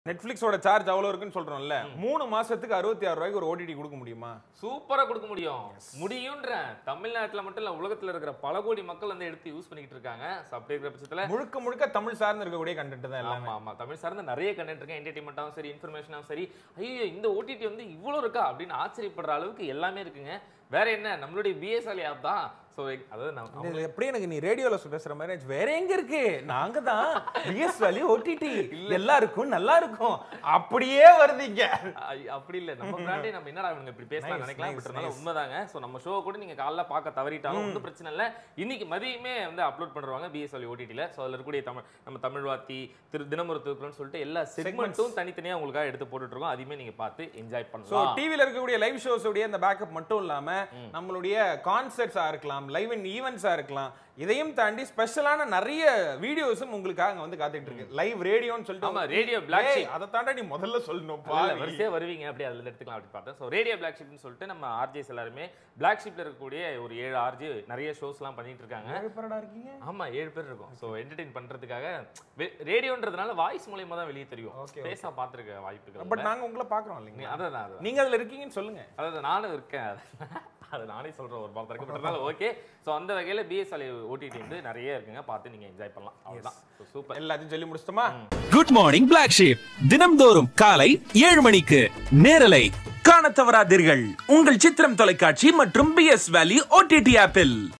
நெட்ஃபிளிக்ஸோட charge அவ்வளவு இருக்குன்னு சொல்றோம்ல மூணு மாசத்துக்கு அறுபத்தி ஆறு ரூபாய்க்கு ஒரு ஓடிடி கொடுக்க முடியுமா சூப்பரா கொடுக்க முடியும் முடியும்ன்றேன் தமிழ்நாட்டுல மட்டும் இல்ல உலகத்துல இருக்கிற பல கோடி மக்கள் வந்து எடுத்து யூஸ் பண்ணிக்கிட்டு இருக்காங்க So, அப்படி இருக்கிற பட்சத்துல முழுக்க முழுக்க தமிழ் சார்ந்து இருக்கக்கூடிய கண்டென்ட் தான் எல்லாமே ஆமா ஆமா தமிழ் சார்ந்த நிறைய கண்டென்ட் இருக்கு என்டர்டைன்மெண்ட்டாவும் சரி இன்ஃபர்மேஷனாவும் சரி ஐயோ இந்த ஓடிடி வந்து இவ்வளவு இருக்கா அப்படின்னு ஆச்சரியப்படுற அளவுக்கு எல்லாமே இருக்குங்க வேற என்ன நம்மளுடைய பிஎஸ்எல் ஆப் தான் ஸோ அதாவது நம்ம இது எப்படி எனக்கு நீ ரேடியோல பேசுற மாதிரி இருந்துச்சு. வேற எங்க இருக்கு நாங்க தான் பிஎஸ் வேலி ஓடிடி எல்லாருக்கும் நல்லா இருக்கும் அப்படியே வருதீங்க ஐ- அப்படி இல்ல நம்ம பிராண்டே நம்ம என்னடா இவங்க இப்படி பேசலாம் Nice, நினைக்கலாம் nice, பட் இருந்தாலும் nice. உண்மைதாங்க சோ நம்ம ஷோ கூட நீங்க காலைல பார்க்க தவறிட்டாலும் ஒன்றும் பிரச்சனை இல்ல இன்னைக்கு மதியமே வந்து அப்லோட் பண்றாங்க பிஎஸ்எல் ஓடிடில சோ அதுல இருக்கக்கூடிய தமிழ் நம்ம தமிழ் வாத்தி திரு தினமொரு திருக்குறள்னு சொல்லிட்டு எல்லா செக்மெண்ட்டும் தனித்தனியா உங்களுக்காக எடுத்து போட்டுட்டு இருக்கோம் அதையுமே நீங்க பார்த்து என்ஜாய் சோ பண்ணலாம் டிவில இருக்கக்கூடிய லைவ் ஷோஸ் உடைய இந்த பேக்கப் மட்டும் இல்லாம நம்மளுடைய கான்சர்ட்ஸா இருக்கலாம் லைவ் இன் ஈவெண்ட்ஸா இருக்கலாம் இதையும் தாண்டி ஸ்பெஷலான நிறைய வீடியோஸும் உங்களுக்காக அங்க வந்து காத்துட்டு இருக்கு லைவ் ரேடியோன்னு சொல்லிட்டு ஆமா ரேடியோ பிளாக் ஏய், அதை தாண்டா நீ முதல்ல சொல்லணும்ப்பா இல்ல, வரிசையா வருவீங்க அப்படியே அதுல எடுத்துக்கலாம் அப்படி பார்த்தேன் ஸோ ரேடியோ பிளாக் ஷிப்னு சொல்லிட்டு நம்ம ஆர்ஜேஸ் எல்லாருமே பிளாக் ஷிப்ல இருக்கக்கூடிய ஒரு ஏழு ஆர்ஜி நிறைய ஷோஸ்லாம் பண்ணிட்டு இருக்காங்க ஏழு பேரடா இருக்கீங்க ஆமா ஏழு பேர் இருக்கும் ஸோ என்டர்டெயின் பண்றதுக்காக வெ- ரேடியோன்றதுனால வாய்ஸ் மூலியமா தான் வெளியே தெரியும் Okay, பேச பார்த்துருக்க வாய்ப்புகள் பட் நாங்க உங்களை பாக்குறோம் இல்லைங்க அதான் அதான் நீங்க அதுல இருக்கீங்கன்னு சொல்லுங்க அதாவது நானும் இருக்கேன் அது நானே சொல்றேன் ஒரு பாத்திரம் பண்றதுனால ஓகே ஸோ அந்த வகையில பிஎஸ்எல் ஓடிடி வந்து நிறைய இருக்குங்க பார்த்து நீங்க என்ஜாய் பண்ணலாம் அவ்வளவுதான் சூப்பர் எல்லாத்தையும் சொல்லி முடிச்சிட்டோமா குட் மார்னிங் பிளாக் ஷீப் தினம்தோறும் காலை ஏழு மணிக்கு நேரலை காணத் தவறாதீர்கள் உங்கள் சித்திரம் தொலைக்காட்சி மற்றும் பி எஸ் வேலி ஓடிடி ஆப்பில்